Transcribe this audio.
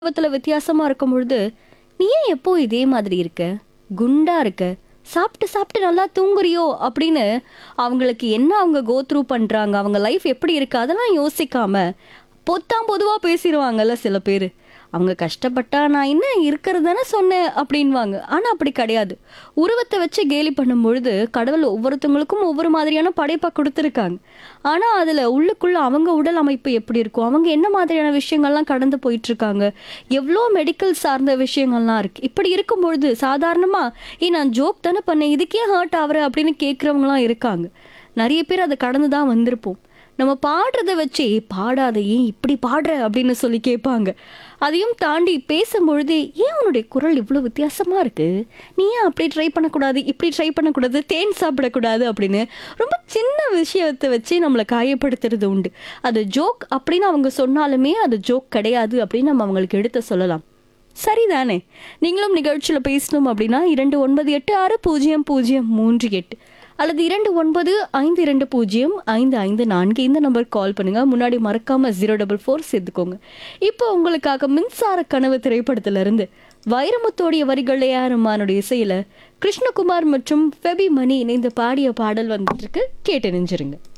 உருவத்துல வித்தியாசமா இருக்கும் பொழுது நீ ஏன் எப்போ இதே மாதிரி இருக்க குண்டா இருக்க சாப்பிட்டு சாப்பிட்டு நல்லா தூங்குறியோ அப்படின்னு அவங்களுக்கு என்ன அவங்க கோ த்ரூ பண்றாங்க அவங்க லைஃப் எப்படி இருக்கு அதெல்லாம் யோசிக்காம பொத்தாம் பொதுவா பேசிடுவாங்கல்ல சில பேர் அவங்க கஷ்டப்பட்டா நான் என்ன இருக்கிறது தானே சொன்னேன் அப்படின்வாங்க ஆனா அப்படி கிடையாது உருவத்தை வச்சு கேலி பண்ணும் பொழுது கடவுள் ஒவ்வொருத்தவங்களுக்கும் ஒவ்வொரு மாதிரியான படைப்பை கொடுத்துருக்காங்க ஆனா அதுல உள்ளுக்குள்ள அவங்க உடல் அமைப்பு எப்படி இருக்கும் அவங்க என்ன மாதிரியான விஷயங்கள்லாம் கடந்து போயிட்டு இருக்காங்க எவ்வளோ மெடிக்கல் சார்ந்த விஷயங்கள்லாம் இருக்கு இப்படி இருக்கும் பொழுது சாதாரணமா ஏ நான் ஜோக் தானே பண்ணேன் இதுக்கே ஹர்ட் ஆகுற அப்படின்னு கேட்குறவங்களாம் இருக்காங்க நிறைய பேர் அதை கடந்து தான் வந்திருப்போம் நம்ம பாடுறத வச்சே பாடாத ஏன் இப்படி பாடுற அப்படின்னு சொல்லி கேட்பாங்க அதையும் தாண்டி பேசும்பொழுது ஏன் உன்னுடைய குரல் இவ்வளோ வித்தியாசமா இருக்கு நீ ஏன் அப்படி ட்ரை பண்ணக்கூடாது இப்படி ட்ரை பண்ணக்கூடாது தேன் சாப்பிடக்கூடாது அப்படின்னு ரொம்ப சின்ன விஷயத்தை வச்சு நம்மளை காயப்படுத்துறது உண்டு அது ஜோக் அப்படின்னு அவங்க சொன்னாலுமே அது ஜோக் கிடையாது அப்படின்னு நம்ம அவங்களுக்கு எடுத்து சொல்லலாம் சரிதானே நீங்களும் நிகழ்ச்சியில் பேசணும் அப்படின்னா இரண்டு ஒன்பது எட்டு ஆறு பூஜ்ஜியம் பூஜ்ஜியம் மூன்று எட்டு அல்லது இரண்டு ஒன்பது ஐந்து இரண்டு பூஜ்ஜியம் ஐந்து ஐந்து நான்கு இந்த நம்பருக்கு கால் பண்ணுங்க முன்னாடி மறக்காம ஜீரோ டபுள் ஃபோர் சேர்த்துக்கோங்க இப்போ உங்களுக்காக மின்சார கனவு திரைப்படத்துல இருந்து வைரமுத்தோடைய வரிகள் ஏஆர்மானுடைய இசையில கிருஷ்ணகுமார் மற்றும் ஃபெபி மணி இணைந்து பாடிய பாடல் வந்துட்டு இருக்கு கேட்டு நெஞ்சிருங்க